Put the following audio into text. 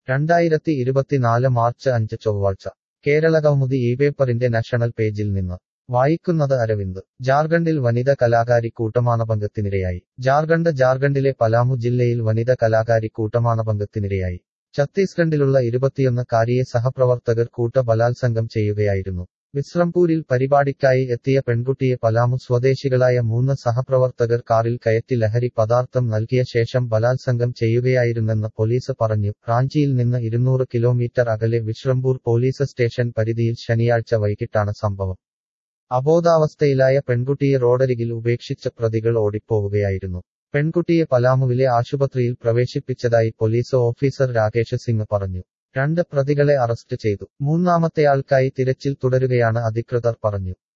രണ്ടായിരത്തി ഇരുപത്തിനാല് മാർച്ച് അഞ്ച് ചൊവ്വാഴ്ച കേരളകൗമുദി ഈ പേപ്പറിന്റെ നാഷണൽ പേജിൽ നിന്ന് വായിക്കുന്നത് അരവിന്ദ് ജാർഖണ്ഡിൽ വനിത കലാകാരി കൂട്ടമാനഭംഗത്തിനിരയായി ജാർഖണ്ഡ് ജാർഖണ്ഡിലെ പലാമു ജില്ലയിൽ വനിത കലാകാരി കൂട്ടമാനഭംഗത്തിനിരയായി ഛത്തീസ്ഗഡിലുള്ള ഇരുപത്തിയൊന്ന് കാരിയെ സഹപ്രവർത്തകർ കൂട്ട ബലാത്സംഗം ചെയ്യുകയായിരുന്നു വിശ്രംപൂരിൽ പരിപാടിക്കായി എത്തിയ പെൺകുട്ടിയെ പലാമു സ്വദേശികളായ മൂന്ന് സഹപ്രവർത്തകർ കാറിൽ കയറ്റി ലഹരി പദാർത്ഥം നൽകിയ ശേഷം ബലാത്സംഗം ചെയ്യുകയായിരുന്നെന്ന് പോലീസ് പറഞ്ഞു റാഞ്ചിയിൽ നിന്ന് ഇരുന്നൂറ് കിലോമീറ്റർ അകലെ വിശ്രംപൂർ പോലീസ് സ്റ്റേഷൻ പരിധിയിൽ ശനിയാഴ്ച വൈകിട്ടാണ് സംഭവം അബോധാവസ്ഥയിലായ പെൺകുട്ടിയെ റോഡരികിൽ ഉപേക്ഷിച്ച പ്രതികൾ ഓടിപ്പോവുകയായിരുന്നു പെൺകുട്ടിയെ പലാമുവിലെ ആശുപത്രിയിൽ പ്രവേശിപ്പിച്ചതായി പോലീസ് ഓഫീസർ രാകേഷ് സിംഗ് പറഞ്ഞു രണ്ട് പ്രതികളെ അറസ്റ്റ് ചെയ്തു മൂന്നാമത്തെയാൾക്കായി തിരച്ചിൽ തുടരുകയാണ് അധികൃതർ പറഞ്ഞു